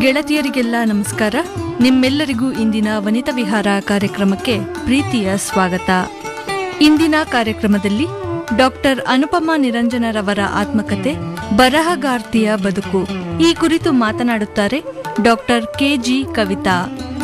ಗೆಳತಿಯರಿಗೆಲ್ಲ ನಮಸ್ಕಾರ ನಿಮ್ಮೆಲ್ಲರಿಗೂ ಇಂದಿನ ವನಿತಾ ವಿಹಾರ ಕಾರ್ಯಕ್ರಮಕ್ಕೆ ಪ್ರೀತಿಯ ಸ್ವಾಗತ ಇಂದಿನ ಕಾರ್ಯಕ್ರಮದಲ್ಲಿ ಡಾಕ್ಟರ್ ಅನುಪಮಾ ನಿರಂಜನರವರ ಆತ್ಮಕತೆ ಬರಹಗಾರ್ತಿಯ ಬದುಕು ಈ ಕುರಿತು ಮಾತನಾಡುತ್ತಾರೆ ಡಾಕ್ಟರ್ ಕೆಜಿ ಕವಿತಾ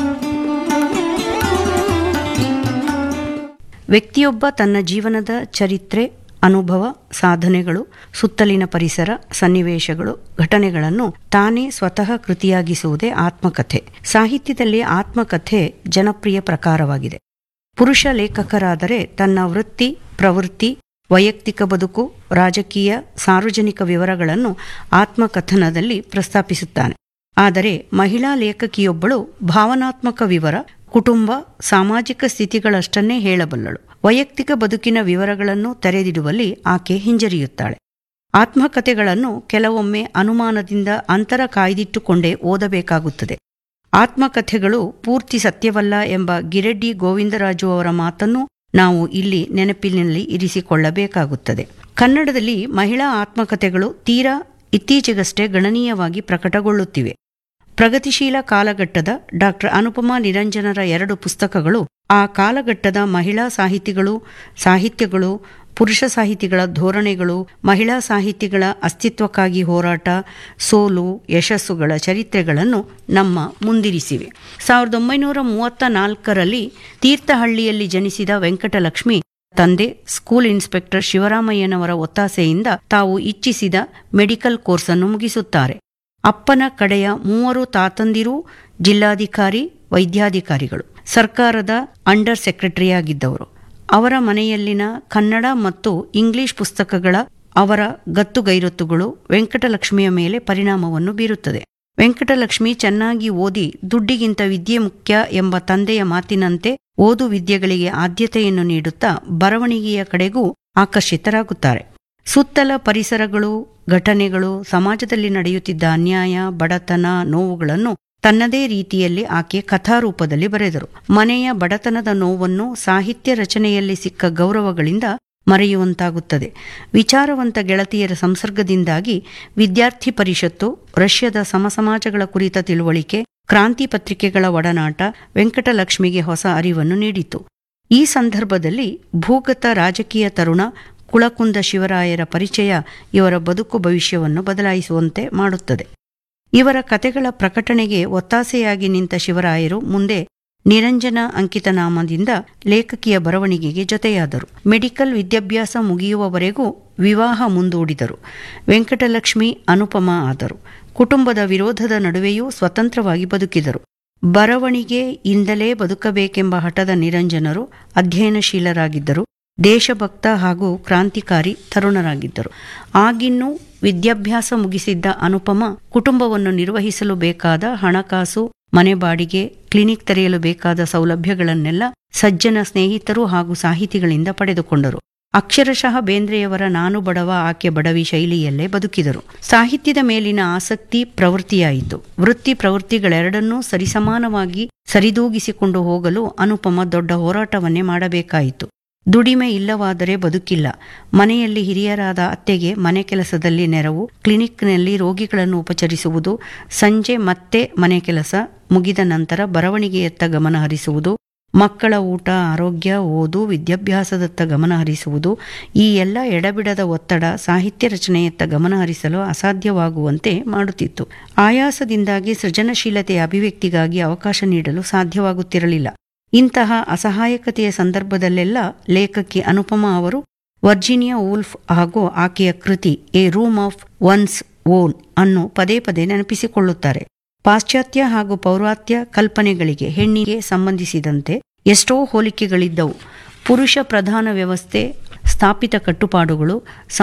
ವ್ಯಕ್ತಿಯೊಬ್ಬ ತನ್ನ ಜೀವನದ ಚರಿತ್ರೆ ಅನುಭವ ಸಾಧನೆಗಳು ಸುತ್ತಲಿನ ಪರಿಸರ ಸನ್ನಿವೇಶಗಳು ಘಟನೆಗಳನ್ನು ತಾನೇ ಸ್ವತಃ ಕೃತಿಯಾಗಿಸುವುದೇ ಆತ್ಮಕಥೆ ಸಾಹಿತ್ಯದಲ್ಲಿ ಆತ್ಮಕಥೆ ಜನಪ್ರಿಯ ಪ್ರಕಾರವಾಗಿದೆ ಪುರುಷ ಲೇಖಕರಾದರೆ ತನ್ನ ವೃತ್ತಿ ಪ್ರವೃತ್ತಿ ವೈಯಕ್ತಿಕ ಬದುಕು ರಾಜಕೀಯ ಸಾರ್ವಜನಿಕ ವಿವರಗಳನ್ನು ಆತ್ಮಕಥನದಲ್ಲಿ ಪ್ರಸ್ತಾಪಿಸುತ್ತಾನೆ ಆದರೆ ಮಹಿಳಾ ಲೇಖಕಿಯೊಬ್ಬಳು ಭಾವನಾತ್ಮಕ ವಿವರ ಕುಟುಂಬ ಸಾಮಾಜಿಕ ಸ್ಥಿತಿಗಳಷ್ಟನ್ನೇ ಹೇಳಬಲ್ಲಳು ವೈಯಕ್ತಿಕ ಬದುಕಿನ ವಿವರಗಳನ್ನು ತೆರೆದಿಡುವಲ್ಲಿ ಆಕೆ ಹಿಂಜರಿಯುತ್ತಾಳೆ ಆತ್ಮಕಥೆಗಳನ್ನು ಕೆಲವೊಮ್ಮೆ ಅನುಮಾನದಿಂದ ಅಂತರ ಕಾಯ್ದಿಟ್ಟುಕೊಂಡೇ ಓದಬೇಕಾಗುತ್ತದೆ ಆತ್ಮಕಥೆಗಳು ಪೂರ್ತಿ ಸತ್ಯವಲ್ಲ ಎಂಬ ಗಿರೆಡ್ಡಿ ಗೋವಿಂದರಾಜು ಅವರ ಮಾತನ್ನು ನಾವು ಇಲ್ಲಿ ನೆನಪಿನಲ್ಲಿ ಇರಿಸಿಕೊಳ್ಳಬೇಕಾಗುತ್ತದೆ ಕನ್ನಡದಲ್ಲಿ ಮಹಿಳಾ ಆತ್ಮಕಥೆಗಳು ತೀರಾ ಇತ್ತೀಚೆಗಷ್ಟೇ ಗಣನೀಯವಾಗಿ ಪ್ರಕಟಗೊಳ್ಳುತ್ತಿವೆ ಪ್ರಗತಿಶೀಲ ಕಾಲಘಟ್ಟದ ಡಾಕ್ಟರ್ ಅನುಪಮಾ ನಿರಂಜನರ ಎರಡು ಪುಸ್ತಕಗಳು ಆ ಕಾಲಘಟ್ಟದ ಮಹಿಳಾ ಸಾಹಿತಿಗಳು ಸಾಹಿತ್ಯಗಳು ಪುರುಷ ಸಾಹಿತಿಗಳ ಧೋರಣೆಗಳು ಮಹಿಳಾ ಸಾಹಿತಿಗಳ ಅಸ್ತಿತ್ವಕ್ಕಾಗಿ ಹೋರಾಟ ಸೋಲು ಯಶಸ್ಸುಗಳ ಚರಿತ್ರೆಗಳನ್ನು ನಮ್ಮ ಮುಂದಿರಿಸಿವೆ ಸಾವಿರದ ಒಂಬೈನೂರ ಮೂವತ್ತ ನಾಲ್ಕರಲ್ಲಿ ತೀರ್ಥಹಳ್ಳಿಯಲ್ಲಿ ಜನಿಸಿದ ವೆಂಕಟಲಕ್ಷ್ಮಿ ತಂದೆ ಸ್ಕೂಲ್ ಇನ್ಸ್ಪೆಕ್ಟರ್ ಶಿವರಾಮಯ್ಯನವರ ಒತ್ತಾಸೆಯಿಂದ ತಾವು ಇಚ್ಛಿಸಿದ ಮೆಡಿಕಲ್ ಕೋರ್ಸನ್ನು ಮುಗಿಸುತ್ತಾರೆ ಅಪ್ಪನ ಕಡೆಯ ಮೂವರು ತಾತಂದಿರೂ ಜಿಲ್ಲಾಧಿಕಾರಿ ವೈದ್ಯಾಧಿಕಾರಿಗಳು ಸರ್ಕಾರದ ಅಂಡರ್ ಸೆಕ್ರೆಟರಿಯಾಗಿದ್ದವರು ಅವರ ಮನೆಯಲ್ಲಿನ ಕನ್ನಡ ಮತ್ತು ಇಂಗ್ಲಿಷ್ ಪುಸ್ತಕಗಳ ಅವರ ಗತ್ತುಗೈರೊತ್ತುಗಳು ವೆಂಕಟಲಕ್ಷ್ಮಿಯ ಮೇಲೆ ಪರಿಣಾಮವನ್ನು ಬೀರುತ್ತದೆ ವೆಂಕಟಲಕ್ಷ್ಮಿ ಚೆನ್ನಾಗಿ ಓದಿ ದುಡ್ಡಿಗಿಂತ ವಿದ್ಯೆ ಮುಖ್ಯ ಎಂಬ ತಂದೆಯ ಮಾತಿನಂತೆ ಓದು ವಿದ್ಯೆಗಳಿಗೆ ಆದ್ಯತೆಯನ್ನು ನೀಡುತ್ತಾ ಬರವಣಿಗೆಯ ಕಡೆಗೂ ಆಕರ್ಷಿತರಾಗುತ್ತಾರೆ ಸುತ್ತಲ ಪರಿಸರಗಳು ಘಟನೆಗಳು ಸಮಾಜದಲ್ಲಿ ನಡೆಯುತ್ತಿದ್ದ ಅನ್ಯಾಯ ಬಡತನ ನೋವುಗಳನ್ನು ತನ್ನದೇ ರೀತಿಯಲ್ಲಿ ಆಕೆ ಕಥಾರೂಪದಲ್ಲಿ ಬರೆದರು ಮನೆಯ ಬಡತನದ ನೋವನ್ನು ಸಾಹಿತ್ಯ ರಚನೆಯಲ್ಲಿ ಸಿಕ್ಕ ಗೌರವಗಳಿಂದ ಮರೆಯುವಂತಾಗುತ್ತದೆ ವಿಚಾರವಂತ ಗೆಳತಿಯರ ಸಂಸರ್ಗದಿಂದಾಗಿ ವಿದ್ಯಾರ್ಥಿ ಪರಿಷತ್ತು ರಷ್ಯಾದ ಸಮಸಮಾಜಗಳ ಕುರಿತ ತಿಳುವಳಿಕೆ ಕ್ರಾಂತಿ ಪತ್ರಿಕೆಗಳ ಒಡನಾಟ ವೆಂಕಟಲಕ್ಷ್ಮಿಗೆ ಹೊಸ ಅರಿವನ್ನು ನೀಡಿತು ಈ ಸಂದರ್ಭದಲ್ಲಿ ಭೂಗತ ರಾಜಕೀಯ ತರುಣ ಕುಳಕುಂದ ಶಿವರಾಯರ ಪರಿಚಯ ಇವರ ಬದುಕು ಭವಿಷ್ಯವನ್ನು ಬದಲಾಯಿಸುವಂತೆ ಮಾಡುತ್ತದೆ ಇವರ ಕತೆಗಳ ಪ್ರಕಟಣೆಗೆ ಒತ್ತಾಸೆಯಾಗಿ ನಿಂತ ಶಿವರಾಯರು ಮುಂದೆ ನಿರಂಜನ ಅಂಕಿತನಾಮದಿಂದ ಲೇಖಕಿಯ ಬರವಣಿಗೆಗೆ ಜೊತೆಯಾದರು ಮೆಡಿಕಲ್ ವಿದ್ಯಾಭ್ಯಾಸ ಮುಗಿಯುವವರೆಗೂ ವಿವಾಹ ಮುಂದೂಡಿದರು ವೆಂಕಟಲಕ್ಷ್ಮಿ ಅನುಪಮ ಆದರು ಕುಟುಂಬದ ವಿರೋಧದ ನಡುವೆಯೂ ಸ್ವತಂತ್ರವಾಗಿ ಬದುಕಿದರು ಬರವಣಿಗೆ ಇಂದಲೇ ಬದುಕಬೇಕೆಂಬ ಹಠದ ನಿರಂಜನರು ಅಧ್ಯಯನಶೀಲರಾಗಿದ್ದರು ದೇಶಭಕ್ತ ಹಾಗೂ ಕ್ರಾಂತಿಕಾರಿ ತರುಣರಾಗಿದ್ದರು ಆಗಿನ್ನೂ ವಿದ್ಯಾಭ್ಯಾಸ ಮುಗಿಸಿದ್ದ ಅನುಪಮ ಕುಟುಂಬವನ್ನು ನಿರ್ವಹಿಸಲು ಬೇಕಾದ ಹಣಕಾಸು ಮನೆ ಬಾಡಿಗೆ ಕ್ಲಿನಿಕ್ ತೆರೆಯಲು ಬೇಕಾದ ಸೌಲಭ್ಯಗಳನ್ನೆಲ್ಲ ಸಜ್ಜನ ಸ್ನೇಹಿತರು ಹಾಗೂ ಸಾಹಿತಿಗಳಿಂದ ಪಡೆದುಕೊಂಡರು ಅಕ್ಷರಶಃ ಬೇಂದ್ರೆಯವರ ನಾನು ಬಡವ ಆಕೆ ಬಡವಿ ಶೈಲಿಯಲ್ಲೇ ಬದುಕಿದರು ಸಾಹಿತ್ಯದ ಮೇಲಿನ ಆಸಕ್ತಿ ಪ್ರವೃತ್ತಿಯಾಯಿತು ವೃತ್ತಿ ಪ್ರವೃತ್ತಿಗಳೆರಡನ್ನೂ ಸರಿಸಮಾನವಾಗಿ ಸರಿದೂಗಿಸಿಕೊಂಡು ಹೋಗಲು ಅನುಪಮ ದೊಡ್ಡ ಹೋರಾಟವನ್ನೇ ಮಾಡಬೇಕಾಯಿತು ದುಡಿಮೆ ಇಲ್ಲವಾದರೆ ಬದುಕಿಲ್ಲ ಮನೆಯಲ್ಲಿ ಹಿರಿಯರಾದ ಅತ್ತೆಗೆ ಮನೆ ಕೆಲಸದಲ್ಲಿ ನೆರವು ಕ್ಲಿನಿಕ್ನಲ್ಲಿ ರೋಗಿಗಳನ್ನು ಉಪಚರಿಸುವುದು ಸಂಜೆ ಮತ್ತೆ ಮನೆ ಕೆಲಸ ಮುಗಿದ ನಂತರ ಬರವಣಿಗೆಯತ್ತ ಗಮನ ಹರಿಸುವುದು ಮಕ್ಕಳ ಊಟ ಆರೋಗ್ಯ ಓದು ವಿದ್ಯಾಭ್ಯಾಸದತ್ತ ಗಮನ ಹರಿಸುವುದು ಈ ಎಲ್ಲ ಎಡಬಿಡದ ಒತ್ತಡ ಸಾಹಿತ್ಯ ರಚನೆಯತ್ತ ಗಮನ ಹರಿಸಲು ಅಸಾಧ್ಯವಾಗುವಂತೆ ಮಾಡುತ್ತಿತ್ತು ಆಯಾಸದಿಂದಾಗಿ ಸೃಜನಶೀಲತೆಯ ಅಭಿವ್ಯಕ್ತಿಗಾಗಿ ಅವಕಾಶ ನೀಡಲು ಸಾಧ್ಯವಾಗುತ್ತಿರಲಿಲ್ಲ ಇಂತಹ ಅಸಹಾಯಕತೆಯ ಸಂದರ್ಭದಲ್ಲೆಲ್ಲ ಲೇಖಕಿ ಅನುಪಮಾ ಅವರು ವರ್ಜಿನಿಯಾ ವೂಲ್ಫ್ ಹಾಗೂ ಆಕೆಯ ಕೃತಿ a room of one's own ಅನ್ನು ಪದೇ ಪದೇ ನೆನಪಿಸಿಕೊಳ್ಳುತ್ತಾರೆ ಪಾಶ್ಚಾತ್ಯ ಹಾಗೂ ಪೌರಾತ್ಯ ಕಲ್ಪನೆಗಳಿಗೆ ಹೆಣ್ಣಿಗೆ ಸಂಬಂಧಿಸಿದಂತೆ ಎಷ್ಟೋ ಹೋಲಿಕೆಗಳಿದ್ದವು ಪುರುಷ ಪ್ರಧಾನ ವ್ಯವಸ್ಥೆ ಸ್ಥಾಪಿತ ಕಟ್ಟುಪಾಡುಗಳು